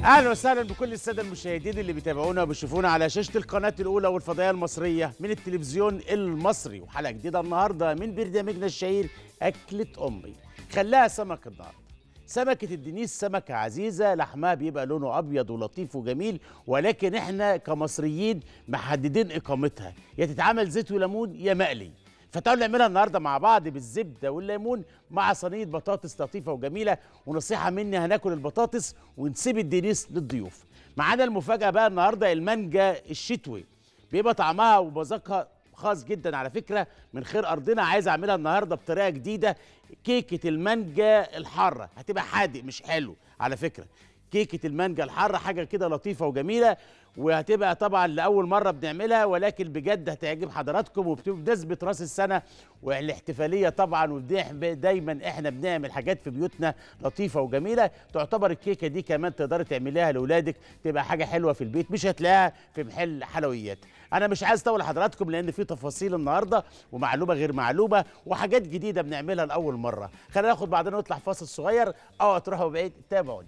اهلا وسهلا بكل الساده المشاهدين اللي بيتابعونا وبيشوفونا على شاشه القناه الاولى والفضائيه المصريه من التلفزيون المصري وحلقه جديده النهارده من برنامجنا الشهير اكله امي خلاها سمك النهارده سمكة الدنيس سمكة عزيزة لحمها بيبقى لونه أبيض ولطيف وجميل ولكن إحنا كمصريين محددين إقامتها يا تتعمل زيت وليمون يا مقلي فتعالوا نعملها النهارده مع بعض بالزبده والليمون مع صينيه بطاطس لطيفه وجميله ونصيحه مني هناكل البطاطس ونسيب الدنيس للضيوف معانا المفاجاه بقى النهارده المانجا الشتوي بيبقى طعمها ومذاقها خاص جدا على فكره من خير ارضنا عايز اعملها النهارده بطريقه جديده كيكه المانجا الحاره هتبقى حادق مش حلو على فكره كيكه المانجا الحاره حاجه كده لطيفه وجميله وهتبقى طبعا لاول مره بنعملها ولكن بجد هتعجب حضراتكم وبمناسبه راس السنه والاحتفاليه طبعا ودايما احنا بنعمل حاجات في بيوتنا لطيفه وجميله تعتبر الكيكه دي كمان تقدري تعمليها لاولادك تبقى حاجه حلوه في البيت مش هتلاقيها في محل حلويات انا مش عايز اطول حضراتكم لان في تفاصيل النهارده ومعلومه غير معلومه وحاجات جديده بنعملها لاول مره خلينا ناخد بعضنا ونطلع فاصل صغير او تروحوا بعيد تابعوني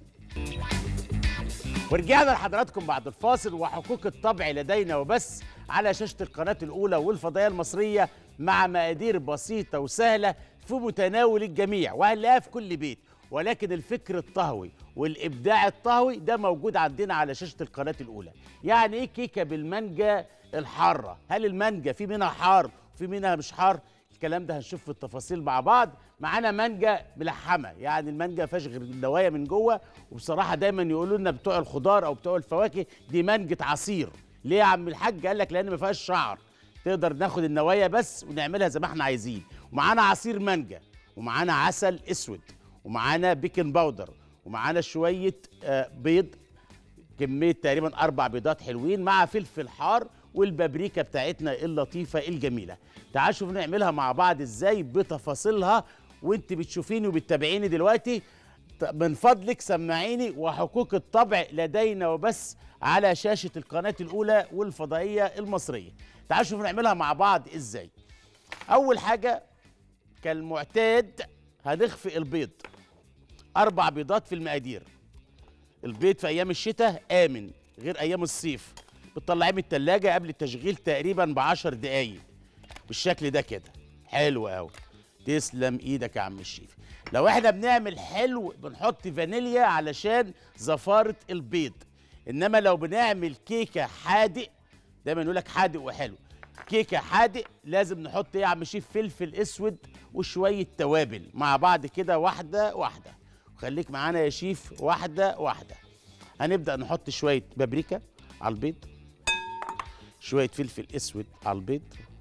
ورجعنا لحضراتكم بعد الفاصل وحقوق الطبع لدينا وبس على شاشة القناة الأولى والفضائية المصرية مع مقادير بسيطة وسهلة في متناول الجميع وهنلاقيها في كل بيت ولكن الفكر الطهوي والإبداع الطهوي ده موجود عندنا على شاشة القناة الأولى يعني إيه كيكة بالمانجا الحارة هل المانجا في منها حار وفي منها مش حار الكلام ده هنشوف في التفاصيل مع بعض معانا مانجا ملحمه يعني المانجا ما فيهاش غير النوايا من جوه وبصراحه دايما يقولوا لنا بتوع الخضار او بتوع الفواكه دي مانجه عصير ليه يا عم الحاج قال لك لان ما فيهاش شعر تقدر ناخد النوايا بس ونعملها زي ما احنا عايزين ومعانا عصير مانجا ومعانا عسل اسود ومعانا بيكنج باودر ومعانا شويه آه بيض كميه تقريبا اربع بيضات حلوين مع فلفل حار والبابريكا بتاعتنا اللطيفه الجميله تعالوا شوف نعملها مع بعض ازاي بتفاصيلها وانت بتشوفيني وبتتابعيني دلوقتي من فضلك سمعيني وحقوق الطبع لدينا وبس على شاشه القناه الاولى والفضائيه المصريه تعالوا شوف نعملها مع بعض ازاي اول حاجه كالمعتاد هنخفي البيض اربع بيضات في المقادير البيض في ايام الشتاء امن غير ايام الصيف بتطلعيه من التلاجة قبل التشغيل تقريبا بعشر دقايق بالشكل ده كده حلو قوي تسلم ايدك يا عم الشيف لو احنا بنعمل حلو بنحط فانيليا علشان زفارة البيض انما لو بنعمل كيكة حادق دايما يقول لك حادق وحلو كيكة حادق لازم نحط ايه يا عم الشيف فلفل اسود وشوية توابل مع بعض كده واحدة واحدة خليك معانا يا شيف واحدة واحدة هنبدأ نحط شوية بابريكا على البيض شوية فلفل اسود على البيض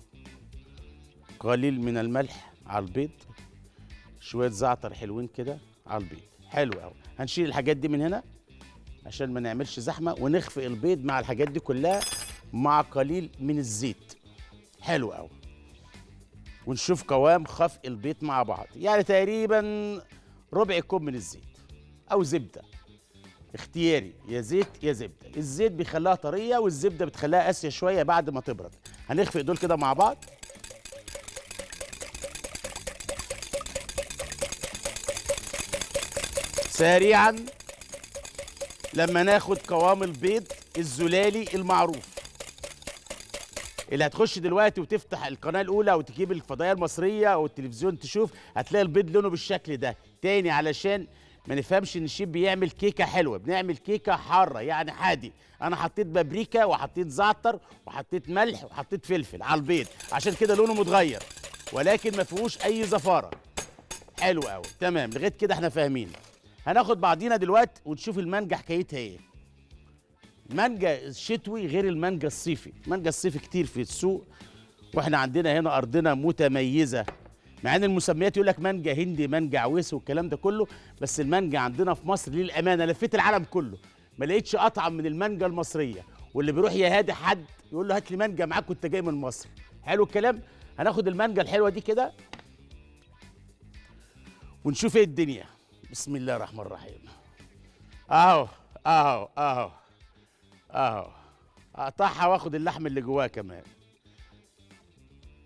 قليل من الملح على البيض شوية زعتر حلوين كده على البيض حلو قوي هنشيل الحاجات دي من هنا عشان ما نعملش زحمة ونخفق البيض مع الحاجات دي كلها مع قليل من الزيت حلو قوي ونشوف قوام خفق البيض مع بعض يعني تقريبا ربع كوب من الزيت او زبده اختياري يا زيت يا زبده الزيت بيخليها طريه والزبده بتخليها قاسيه شويه بعد ما تبرد هنخفق دول كده مع بعض سريعا لما ناخد قوام البيض الزلالي المعروف اللي هتخش دلوقتي وتفتح القناه الاولى وتجيب الفضائيه المصريه او التلفزيون تشوف هتلاقي البيض لونه بالشكل ده تاني علشان ما نفهمش ان الشيف بيعمل كيكه حلوه بنعمل كيكه حاره يعني حادي انا حطيت بابريكا وحطيت زعتر وحطيت ملح وحطيت فلفل على البيض عشان كده لونه متغير ولكن ما فيهوش اي زفاره حلو قوي تمام لغايه كده احنا فاهمين هناخد بعضينا دلوقتي ونشوف المانجا حكايتها ايه المانجا الشتوي غير المانجا الصيفي المانجا الصيفي كتير في السوق واحنا عندنا هنا ارضنا متميزه مع ان المسميات يقول لك مانجا هندي مانجا عويسي والكلام ده كله بس المانجا عندنا في مصر للامانه لفيت العالم كله ما لقيتش اطعم من المانجا المصريه واللي بيروح يهادي حد يقول له هات لي مانجا معاك وانت جاي من مصر حلو الكلام هناخد المانجا الحلوه دي كده ونشوف ايه الدنيا بسم الله الرحمن الرحيم اهو اهو اهو اهو اقطعها واخد اللحم اللي جواها كمان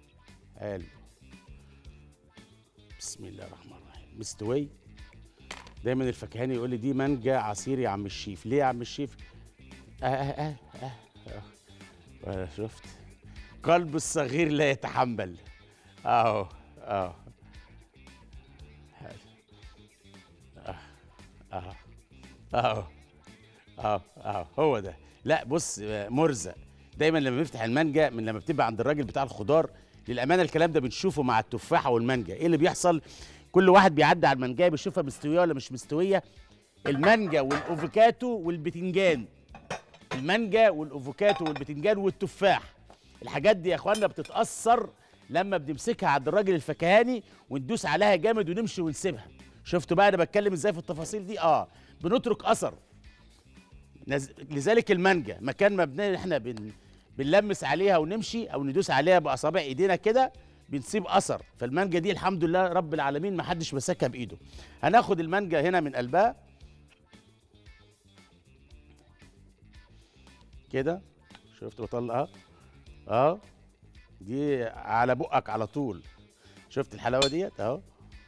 حلو بسم الله الرحمن الرحيم مستوي دايما الفكهاني يقول لي دي مانجا عصير يا عم الشيف ليه يا عم الشيف آه آه آه آه آه. آه. شفت قلب الصغير لا يتحمل اهو اهو اهو اهو اهو اهو اهو هو ده لا بص آه، مرزق دايما لما بنفتح المانجا من لما بتبقى عند الراجل بتاع الخضار للامانه الكلام ده بنشوفه مع التفاحه والمانجا ايه اللي بيحصل كل واحد بيعدي على المانجا بيشوفها مستويه ولا مش مستويه المانجا والافوكاتو والبتنجان المانجا والافوكاتو والبتنجان والتفاح الحاجات دي يا اخوانا بتتاثر لما بنمسكها عند الراجل الفكهاني وندوس عليها جامد ونمشي ونسيبها شفتوا بقى انا بتكلم ازاي في التفاصيل دي اه بنترك اثر نز... لذلك المانجا مكان ما بن... احنا بن... بنلمس عليها ونمشي او ندوس عليها باصابع ايدينا كده بنسيب اثر فالمانجا دي الحمد لله رب العالمين ما حدش مسكها بايده هناخد المانجا هنا من قلبها كده شفت بطلعها اه دي على بقك على طول شفت الحلاوه ديت اهو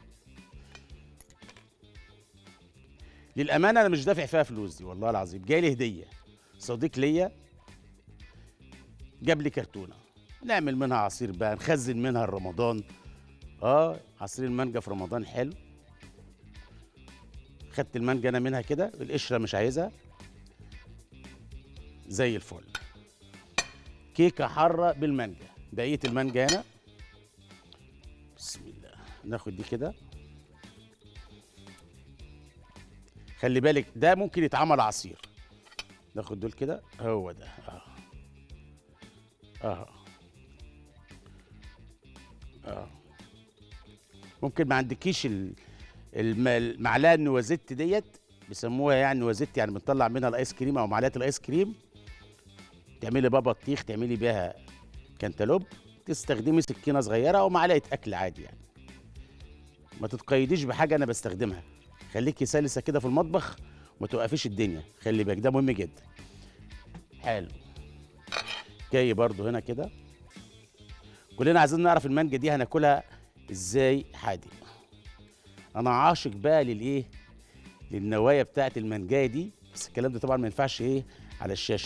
للامانه انا مش دافع فيها فلوس دي والله العظيم جاي لي هديه صديق ليا جاب لي كرتونه نعمل منها عصير بقى نخزن منها رمضان اه عصير المانجا في رمضان حلو خدت المانجا انا منها كده القشره مش عايزها زي الفل كيكه حاره بالمانجا بقيه المانجا هنا بسم الله ناخد دي كده خلي بالك ده ممكن يتعمل عصير ناخد دول كده هو ده اه اه اه ممكن ما عندكيش ال- الم- المعلقه النوازيت ديت بيسموها يعني نوازيت يعني بنطلع منها الايس كريم او معلقه الايس كريم تعملي بقى بطيخ تعملي بيها كنتالوب تستخدمي سكينه صغيره او معلقه اكل عادي يعني ما تتقيديش بحاجه انا بستخدمها خليكي سلسه كده في المطبخ وما توقفيش الدنيا خلي بالك ده مهم جدا حلو جاي برضو هنا كده كلنا عايزين نعرف المانجا دي هناكلها ازاي حادق انا عاشق بقى للايه للنوايا بتاعت المانجايه دي بس الكلام ده طبعا ما ينفعش ايه على الشاشه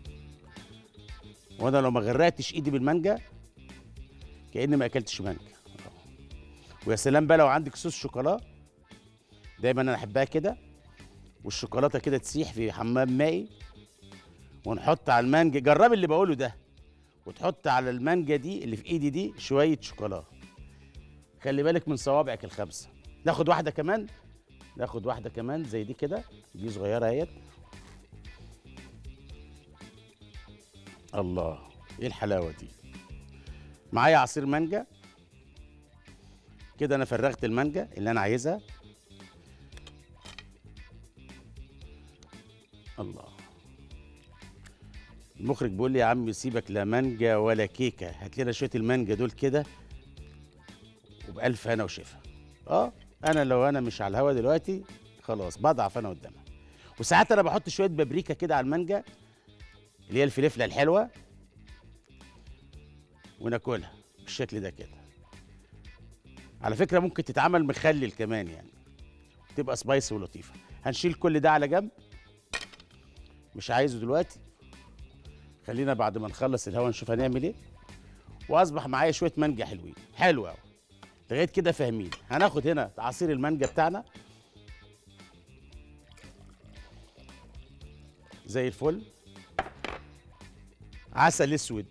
وانا لو ما غرقتش ايدي بالمانجا كاني ما اكلتش مانجا ويا سلام بقى لو عندك صوص شوكولا دايما انا احبها كده والشوكولاته كده تسيح في حمام مائي ونحط على المانجا جربي اللي بقوله ده وتحط على المانجا دي اللي في ايدي دي شويه شوكولاته خلي بالك من صوابعك الخمسه ناخد واحده كمان ناخد واحده كمان زي دي كده دي صغيره اهيت الله ايه الحلاوه دي معايا عصير مانجا كده انا فرغت المانجا اللي انا عايزها الله المخرج بيقول لي يا عم سيبك لا مانجا ولا كيكه هات لنا شويه المانجا دول كده وبألف هنا وشفا اه انا لو انا مش على الهوا دلوقتي خلاص بضعف انا قدامها وساعات انا بحط شويه بابريكا كده على المانجا اللي هي الفلفله الحلوه وناكلها بالشكل ده كده على فكره ممكن تتعمل مخلل كمان يعني تبقى سبايسي ولطيفه هنشيل كل ده على جنب مش عايزه دلوقتي خلينا بعد ما نخلص الهوا نشوف هنعمل ايه واصبح معايا شويه مانجا حلوين حلو قوي لغايه كده فاهمين هناخد هنا عصير المانجا بتاعنا زي الفل عسل اسود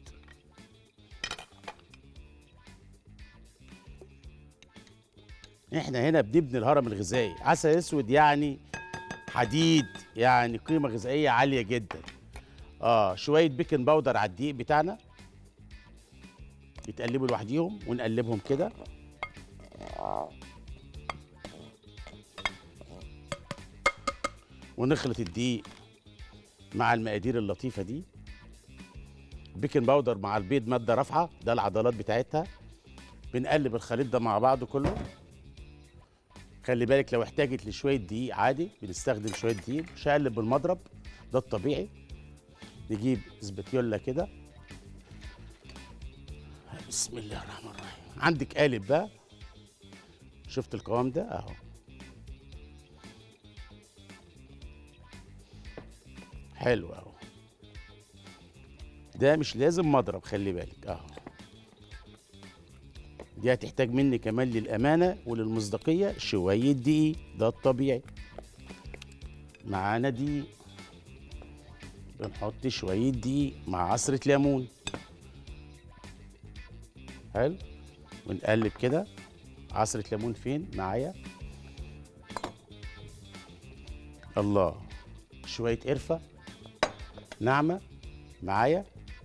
احنا هنا بنبني الهرم الغذائي عسل اسود يعني حديد يعني قيمه غذائيه عاليه جدا اه شويه بيكنج باودر على الدقيق بتاعنا يتقلبوا لوحديهم ونقلبهم كده ونخلط الدقيق مع المقادير اللطيفه دي بيكنج باودر مع البيض ماده رافعه ده العضلات بتاعتها بنقلب الخليط ده مع بعضه كله خلي بالك لو احتاجت لشويه دقيق عادي بنستخدم شويه دقيق مش هقلب بالمضرب ده الطبيعي نجيب اسباتيولا كده بسم الله الرحمن الرحيم عندك قالب بقى شفت القوام ده اهو حلو اهو ده مش لازم مضرب خلي بالك اهو دي هتحتاج مني كمان للامانه وللمصداقيه شويه دقيق ده الطبيعي معانا دقيق بنحط شويه دقيق مع عصره ليمون حلو ونقلب كده عصره ليمون فين معايا الله شويه قرفه ناعمه معايا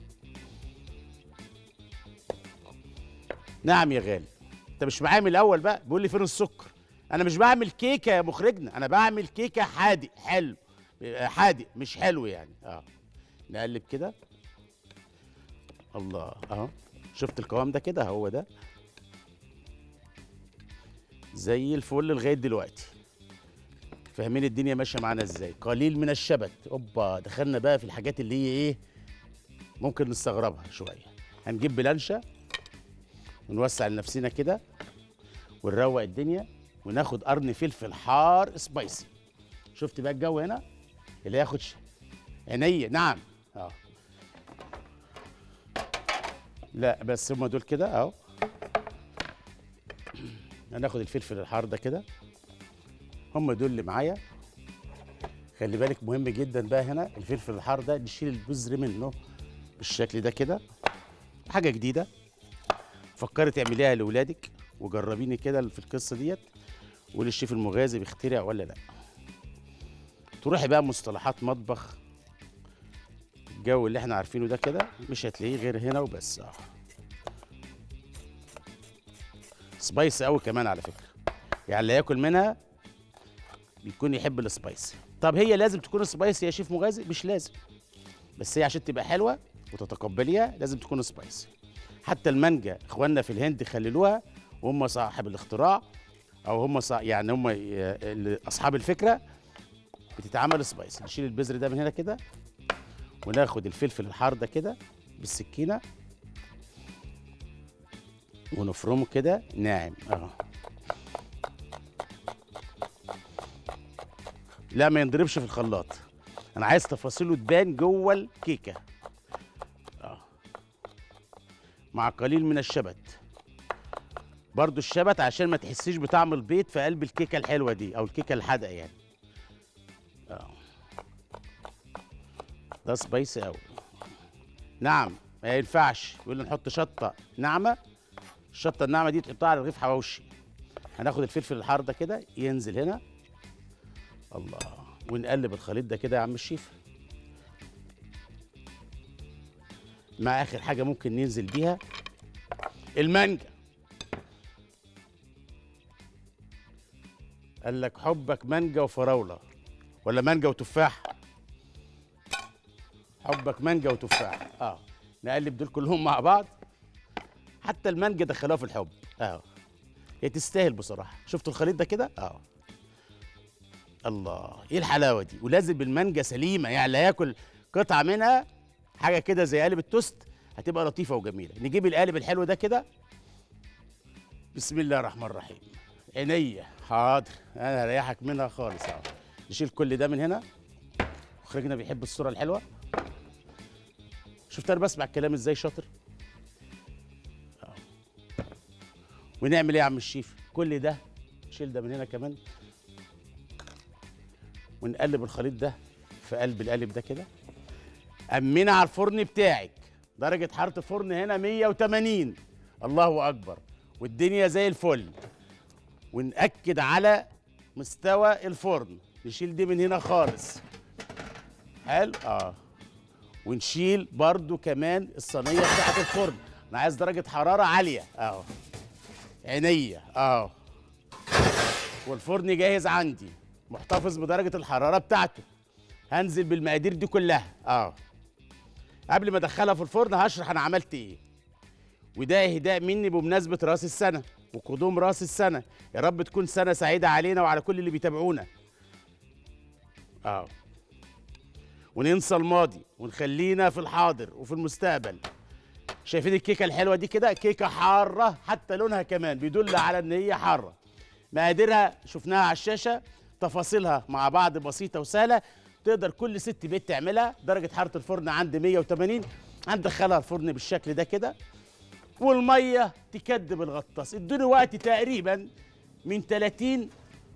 نعم يا غالي انت مش معايا من الاول بقى بيقول لي فين السكر انا مش بعمل كيكه يا مخرجنا انا بعمل كيكه حادق حلو آه، حادق مش حلو يعني اه نقلب كده الله اهو شفت القوام ده كده هو ده زي الفل لغايه دلوقتي فاهمين الدنيا ماشيه معانا ازاي قليل من الشبت اوبا دخلنا بقى في الحاجات اللي هي ايه ممكن نستغربها شويه هنجيب بلانشه ونوسع لنفسنا كده ونروق الدنيا وناخد قرن فلفل حار سبايسي شفت بقى الجو هنا اللي ياخد ش- عينيا نعم اه لا بس هما دول كده اهو هناخد الفلفل الحار ده كده هم دول اللي معايا خلي بالك مهم جدا بقى هنا الفلفل الحار ده نشيل البذر منه بالشكل ده كده حاجه جديده فكري تعمليها لاولادك وجربيني كده في القصه ديت وقولي الشيف المغازي بيخترع ولا لا تروحي بقى مصطلحات مطبخ الجو اللي احنا عارفينه ده كده مش هتلاقيه غير هنا وبس اه سبايسي قوي كمان على فكره يعني اللي ياكل منها بيكون يحب السبايسي طب هي لازم تكون سبايسي يا شيف مغازي مش لازم بس هي عشان تبقى حلوه وتتقبليها لازم تكون سبايسي حتى المانجا اخواننا في الهند خللوها وهم صاحب الاختراع او هم صا... يعني هم ي- اللي اصحاب الفكره بتتعمل سبايسي نشيل البذر ده من هنا كده وناخد الفلفل الحار ده كده بالسكينه ونفرمه كده ناعم اهو لا ما ينضربش في الخلاط انا عايز تفاصيله تبان جوه الكيكه اه مع قليل من الشبت برضو الشبت عشان ما تحسيش بطعم البيض في قلب الكيكه الحلوه دي او الكيكه الحادقه يعني اه ده سبايسي قوي نعم ما ينفعش يقول لي نحط شطه ناعمه الشطه الناعمه دي تحطها على رغيف حواوشي هناخد الفلفل الحار ده كده ينزل هنا الله ونقلب الخليط ده كده يا عم الشيف مع اخر حاجه ممكن ننزل بيها المانجا قال لك حبك مانجا وفراوله ولا مانجا وتفاح حبك مانجا وتفاح اه نقلب دول كلهم مع بعض حتى المانجا دخلوها في الحب اه هي تستاهل بصراحه شفتوا الخليط ده كده اه الله ايه الحلاوه دي ولازم المانجا سليمه يعني لا ياكل قطعه منها حاجه كده زي قالب التوست هتبقى لطيفه وجميله نجيب القالب الحلو ده كده بسم الله الرحمن الرحيم عينيا حاضر انا هريحك منها خالص اهو نشيل كل ده من هنا مخرجنا بيحب الصوره الحلوه شفت انا بسمع الكلام ازاي شاطر أهو. ونعمل ايه يا عم الشيف كل ده شيل ده من هنا كمان ونقلب الخليط ده في قلب القالب ده كده أمينا على الفرن بتاعك درجة حرارة الفرن هنا 180 الله أكبر والدنيا زي الفل ونأكد على مستوى الفرن نشيل دي من هنا خالص حلو اه ونشيل برضو كمان الصينية بتاعت الفرن أنا عايز درجة حرارة عالية أهو عينيا أهو والفرن جاهز عندي محتفظ بدرجة الحرارة بتاعته هنزل بالمقادير دي كلها اه قبل ما ادخلها في الفرن هشرح انا عملت ايه وده اهداء مني بمناسبة راس السنة وقدوم راس السنة يا رب تكون سنة سعيدة علينا وعلى كل اللي بيتابعونا اه وننسى الماضي ونخلينا في الحاضر وفي المستقبل شايفين الكيكة الحلوة دي كده كيكة حارة حتى لونها كمان بيدل على ان هي حارة مقاديرها شفناها على الشاشة تفاصيلها مع بعض بسيطة وسهلة تقدر كل ست بيت تعملها درجه حراره الفرن عند 180 هندخلها الفرن بالشكل ده كده والميه تكدب الغطاس ادوني وقت تقريبا من 30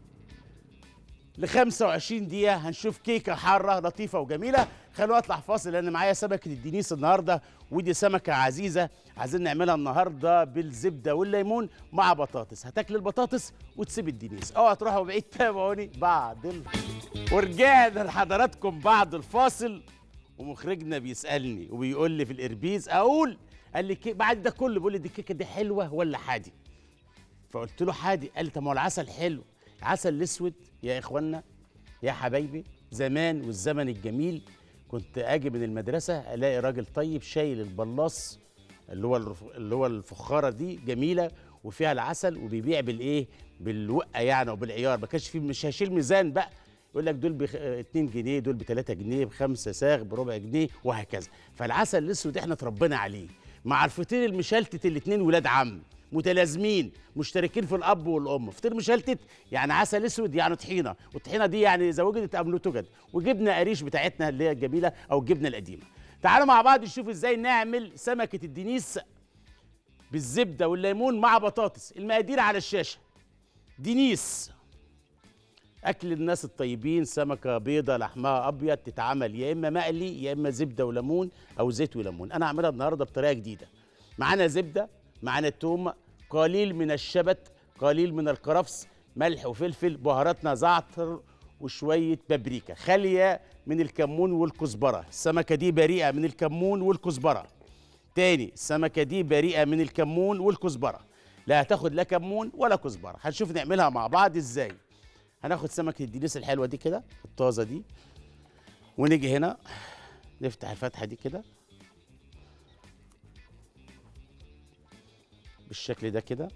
ل 25 دقيقة هنشوف كيكة حارة لطيفة وجميلة خلونا اطلع فاصل لأن معايا سمكة الدنيس النهاردة ودي سمكة عزيزة عايزين نعملها النهاردة بالزبدة والليمون مع بطاطس هتاكل البطاطس وتسيب الدنيس اوعى تروحوا بعيد تابعوني بعد ال... ورجعنا لحضراتكم بعد الفاصل ومخرجنا بيسألني وبيقول لي في الإربيز أقول قال لي كي... بعد ده كله بيقول لي دي الكيكة دي حلوة ولا حادي فقلت له حادي قال لي طب ما هو العسل حلو العسل الاسود يا اخوانا يا حبايبي زمان والزمن الجميل كنت اجي من المدرسه الاقي راجل طيب شايل البلاص اللي هو الرف... اللي هو الفخاره دي جميله وفيها العسل وبيبيع بالايه بالوقه يعني وبالعيار ما كانش فيه مش هشيل ميزان بقى يقول لك دول ب 2 جنيه دول ب 3 جنيه بخمسه ساغ بربع جنيه وهكذا فالعسل الاسود احنا اتربينا عليه مع الفطير المشلتت الاثنين ولاد عم متلازمين مشتركين في الاب والام فطير مشلتت يعني عسل اسود يعني طحينه والطحينه دي يعني اذا وجدت ام لا توجد وجبنه قريش بتاعتنا اللي هي الجميله او الجبنه القديمه تعالوا مع بعض نشوف ازاي نعمل سمكه الدنيس بالزبده والليمون مع بطاطس المقادير على الشاشه دنيس اكل الناس الطيبين سمكه بيضه لحمها ابيض تتعمل يا اما مقلي يا اما زبده وليمون او زيت وليمون انا هعملها النهارده بطريقه جديده معانا زبده معانا التوم قليل من الشبت قليل من الكرفس ملح وفلفل بهاراتنا زعتر وشويه بابريكا خاليه من الكمون والكزبره السمكه دي بريئه من الكمون والكزبره تاني السمكه دي بريئه من الكمون والكزبره لا هتاخد لا كمون ولا كزبره هنشوف نعملها مع بعض ازاي هناخد سمكه الدنيس الحلوه دي كده الطازه دي ونيجي هنا نفتح الفتحه دي كده بالشكل ده كده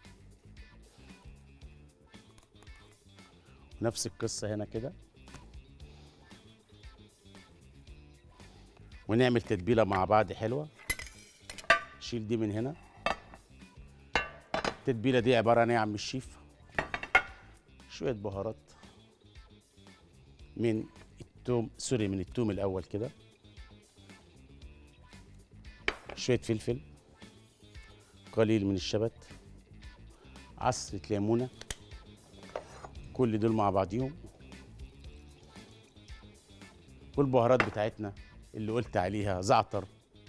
نفس القصة هنا كده ونعمل تتبيلة مع بعض حلوة شيل دي من هنا التتبيلة دي عبارة عن ايه يا عم الشيف شوية بهارات من التوم سوري من التوم الأول كده شوية فلفل قليل من الشبت عصرة ليمونة كل دول مع بعضيهم والبهارات بتاعتنا اللي قلت عليها زعتر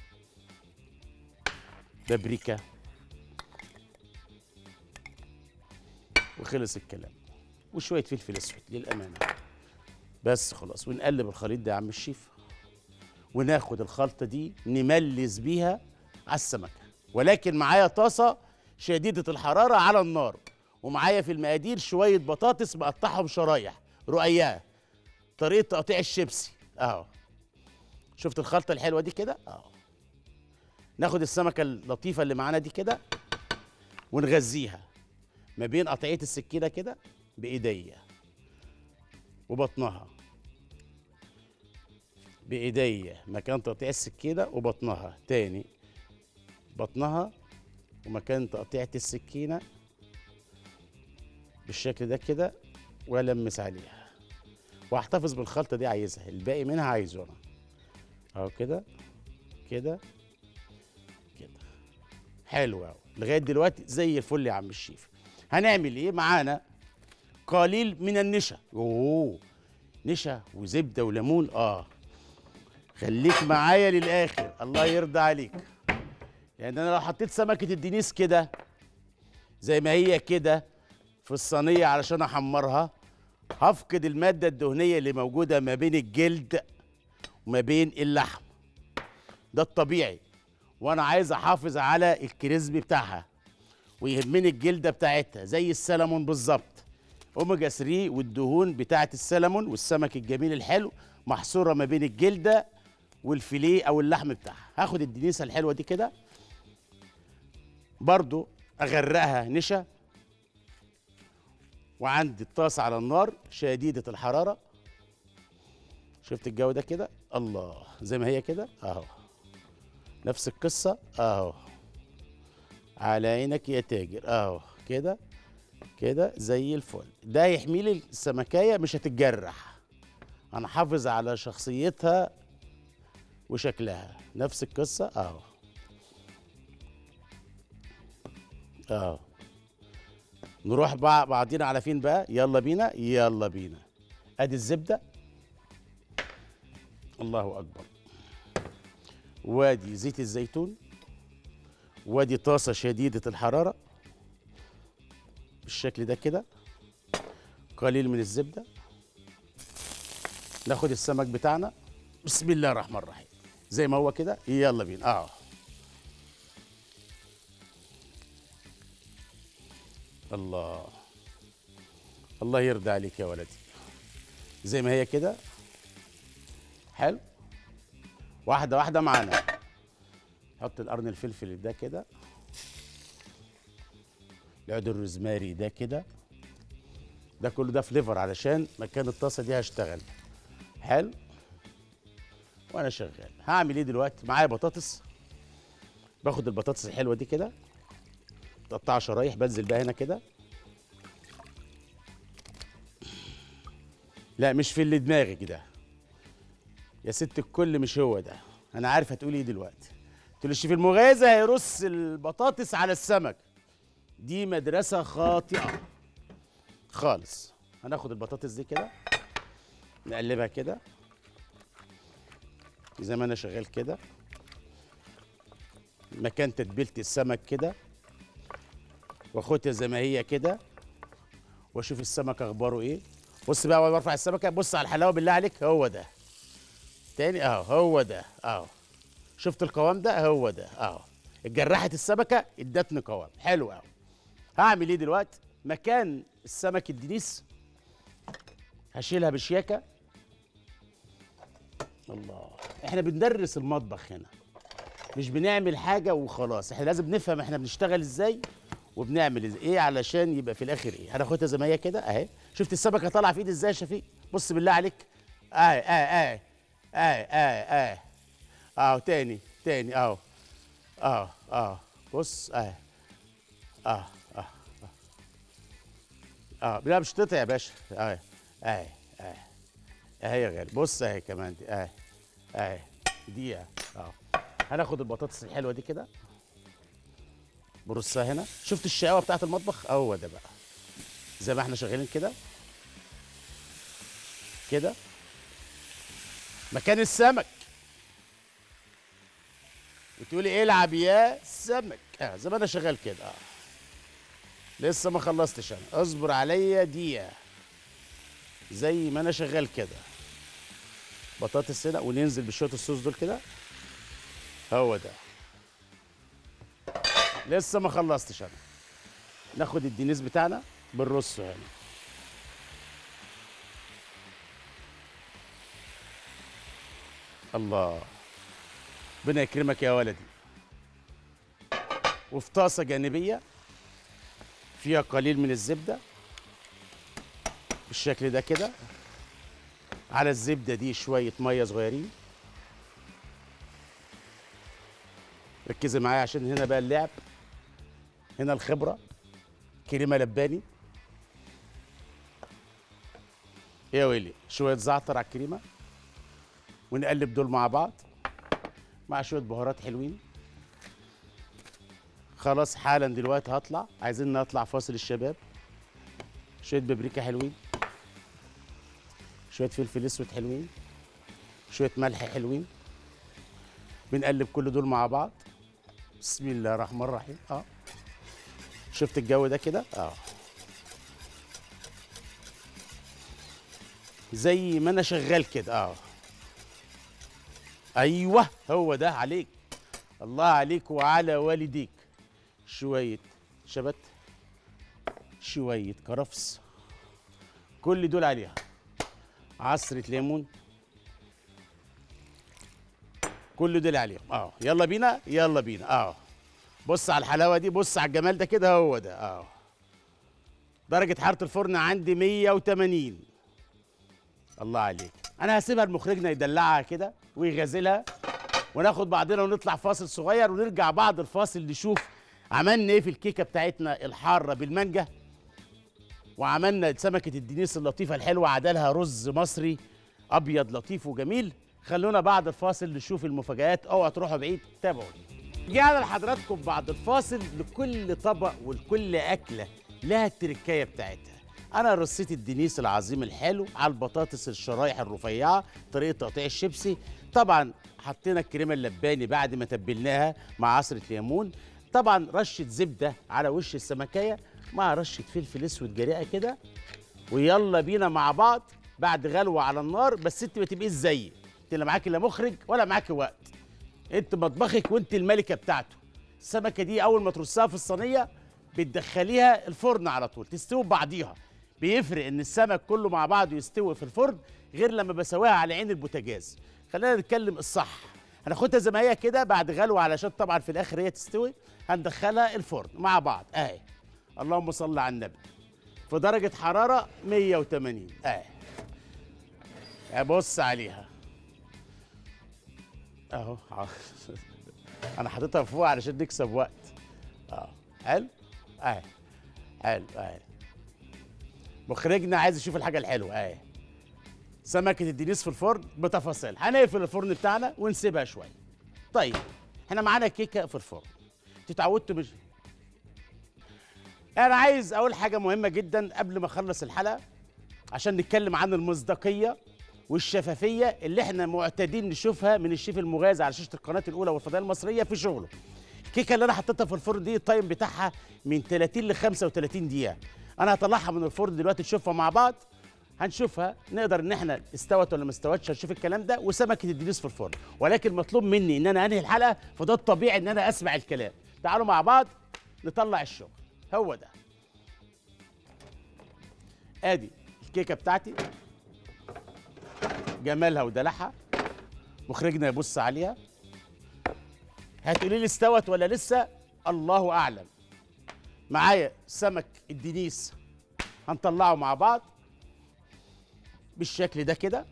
بابريكا وخلص الكلام وشوية فلفل اسود للأمانة بس خلاص ونقلب الخليط ده يا عم الشيف وناخد الخلطة دي نملز بيها على السمكة ولكن معايا طاسة شديدة الحرارة على النار ومعايا في المقادير شوية بطاطس مقطعهم شرايح رقيقة طريقة تقطيع الشيبسي اهو شفت الخلطة الحلوة دي كده اهو ناخد السمكة اللطيفة اللي معانا دي كده ونغذيها ما بين قطعية السكينة كده بإيديا وبطنها بإيديا مكان تقطيع السكينة وبطنها تاني بطنها ومكان تقطيعة السكينة بالشكل ده كده والمس عليها واحتفظ بالخلطة دي عايزها الباقي منها عايزه انا اهو كده كده كده حلو اهو لغايه دلوقتي زي الفل يا عم الشيف هنعمل ايه معانا قليل من النشا اوه نشا وزبده وليمون اه خليك معايا للاخر الله يرضى عليك يعني انا لو حطيت سمكه الدنيس كده زي ما هي كده في الصينيه علشان احمرها هفقد الماده الدهنيه اللي موجوده ما بين الجلد وما بين اللحم ده الطبيعي وانا عايز احافظ على الكريسبي بتاعها ويهمني الجلده بتاعتها زي السلمون بالظبط اوميجا 3 والدهون بتاعه السلمون والسمك الجميل الحلو محصوره ما بين الجلده والفيليه او اللحم بتاعها هاخد الدنيسه الحلوه دي كده برضو اغرقها نشا وعندي الطاسه على النار شديده الحراره شفت الجو ده كده الله زي ما هي كده اهو نفس القصه اهو على عينك يا تاجر اهو كده كده زي الفل ده يحمي لي السمكايه مش هتتجرح هنحافظ على شخصيتها وشكلها نفس القصة اهو اهو نروح بع- بعضينا على فين بقى يلا بينا يلا بينا ادي الزبدة الله اكبر وادي زيت الزيتون وادي طاسة شديدة الحرارة بالشكل ده كده قليل من الزبدة ناخد السمك بتاعنا بسم الله الرحمن الرحيم زي ما هو كده يلا بينا اه الله الله يرضى عليك يا ولدي زي ما هي كده حلو واحدة واحدة معانا حط القرن الفلفل ده كده العود الروزماري ده كده ده كله ده فليفر علشان مكان الطاسه دي هشتغل حلو وانا شغال هعمل ايه دلوقتي معايا بطاطس باخد البطاطس الحلوه دي كده تقطعها شرايح بنزل بقى هنا كده لا مش في اللي دماغك ده يا ست الكل مش هو ده انا عارف هتقولي ايه دلوقتي تقول الشيف المغازي هيرص البطاطس على السمك دي مدرسه خاطئه خالص هناخد البطاطس دي كده نقلبها كده زي ما انا شغال كده مكان تتبيله السمك كده واخدها زي ما هي كده واشوف السمك اخباره ايه بص بقى وانا برفع السمكه بص على الحلاوه بالله عليك هو ده تاني اهو هو ده اهو شفت القوام ده هو ده اهو اتجرحت السمكه ادتني قوام حلو قوي هعمل ايه دلوقتي مكان السمك الدنيس هشيلها بشياكه الله احنا بندرس المطبخ هنا مش بنعمل حاجه وخلاص احنا لازم نفهم احنا بنشتغل ازاي وبنعمل ازاي ايه علشان يبقى في الاخر ايه هناخدها زي ما هي كده اهي شفت السمكه طالعه في ايدي ازاي يا شفيق بص بالله عليك اهي اهي اهي اهي اهي اهي اهو تاني تاني اهو اه اه بص اهي اه اه اه لا مش تقطع يا باشا اهي اهي اهي اهي يا غالي بص اهي كمان دي اهي اهي دي اه هناخد البطاطس الحلوه دي كده برصها هنا شفت الشقاوه بتاعت المطبخ هو ده بقى زي ما احنا شغالين كده كده مكان السمك وتقولي العب يا سمك اه زي ما انا شغال كده اه لسه ما خلصتش انا اصبر عليا دقيقه زي ما انا شغال كده بطاطس هنا وننزل بشويه الصوص دول كده هو ده لسه ما خلصتش انا ناخد الدينيس بتاعنا بالرص هنا الله ربنا يكرمك يا ولدي وفي طاسه جانبيه فيها قليل من الزبده بالشكل ده كده على الزبده دي شويه ميه صغيرين ركزي معايا عشان هنا بقى اللعب هنا الخبره كريمه لباني يا ويلي شويه زعتر على الكريمه ونقلب دول مع بعض مع شويه بهارات حلوين خلاص حالا دلوقتي هطلع عايزين نطلع فاصل الشباب شويه بابريكا حلوين شويه فلفل اسود حلوين شويه ملح حلوين بنقلب كل دول مع بعض بسم الله الرحمن الرحيم اه شفت الجو ده كده اه زي ما انا شغال كده اه ايوه هو ده عليك الله عليك وعلى والديك شويه شبت شويه كرفس كل دول عليها عصره ليمون كل دول عليهم اه يلا بينا يلا بينا اه بص على الحلاوه دي بص على الجمال ده كده هو ده اه درجه حراره الفرن عندي 180 الله عليك انا هسيبها لمخرجنا يدلعها كده ويغازلها وناخد بعضنا ونطلع فاصل صغير ونرجع بعد الفاصل نشوف عملنا ايه في الكيكه بتاعتنا الحاره بالمانجا وعملنا سمكه الدنيس اللطيفه الحلوه عدلها رز مصري ابيض لطيف وجميل خلونا بعد الفاصل نشوف المفاجآت اوعوا تروحوا بعيد تابعوني رجعنا لحضراتكم بعد الفاصل لكل طبق ولكل اكله لها التركايه بتاعتها انا رصيت الدنيس العظيم الحلو على البطاطس الشرايح الرفيعه طريقه تقطيع الشيبسي طبعا حطينا الكريمه اللباني بعد ما تبلناها مع عصره ليمون طبعا رشه زبده على وش السمكيه مع رشه فلفل اسود جريئه كده ويلا بينا مع بعض بعد غلوه على النار بس انت ما تبقيش زيي انت لا معاكي لا مخرج ولا معاكي وقت انت مطبخك وانت الملكه بتاعته السمكه دي اول ما ترصها في الصينيه بتدخليها الفرن على طول تستوي ببعضيها بيفرق ان السمك كله مع بعضه يستوي في الفرن غير لما بسويها على عين البوتاجاز خلينا نتكلم الصح هناخدها زي ما هي كده بعد غلوه علشان طبعا في الاخر هي تستوي هندخلها الفرن مع بعض اهي اللهم صل على النبي في درجه حراره 180 اهي ابص عليها اهو انا حاططها فوق علشان نكسب وقت اه حلو اهي حلو اهي مخرجنا عايز يشوف الحاجه الحلوه اهي سمكه الدنيس في الفرن بتفاصيلها هنقفل الفرن بتاعنا ونسيبها شويه طيب احنا معانا كيكه في الفرن تتعودتوا مش انا عايز اقول حاجه مهمه جدا قبل ما اخلص الحلقه عشان نتكلم عن المصداقيه والشفافيه اللي احنا معتادين نشوفها من الشيف المغازي على شاشه القناه الاولى والفضائيه المصريه في شغله الكيكه اللي انا حطيتها في الفرن دي التايم بتاعها من 30 ل 35 دقيقه انا هطلعها من الفرن دلوقتي نشوفها مع بعض هنشوفها نقدر ان احنا استوت ولا ما استوتش هنشوف الكلام ده وسمكه الدنيس في الفرن ولكن مطلوب مني ان انا انهي الحلقه فده الطبيعي ان انا اسمع الكلام تعالوا مع بعض نطلع الشغل هو ده ادي الكيكه بتاعتي جمالها ودلعها مخرجنا يبص عليها هتقولي لي استوت ولا لسه الله اعلم معايا سمك الدنيس هنطلعه مع بعض بالشكل ده كده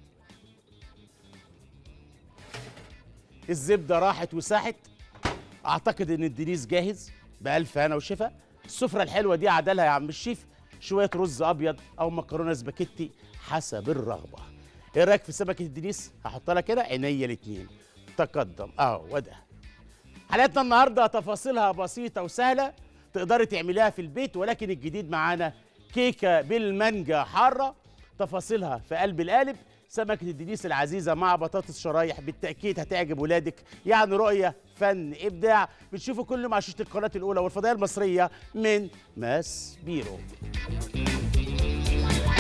الزبده راحت وساحت اعتقد ان الدنيس جاهز بالف هنا وشفا السفره الحلوه دي عدلها يا عم الشيف شويه رز ابيض او مكرونه سباكيتي حسب الرغبه ايه رايك في سمكه الدنيس هحطها لك كده عينيا الاتنين تقدم اهو وده حلقتنا النهارده تفاصيلها بسيطه وسهله تقدري تعمليها في البيت ولكن الجديد معانا كيكه بالمانجا حاره تفاصيلها في قلب القالب سمكة الدنيس العزيزة مع بطاطس شرايح بالتأكيد هتعجب ولادك يعني رؤية فن إبداع بتشوفوا كل مع شاشة القناة الأولى والفضائية المصرية من ماس بيرو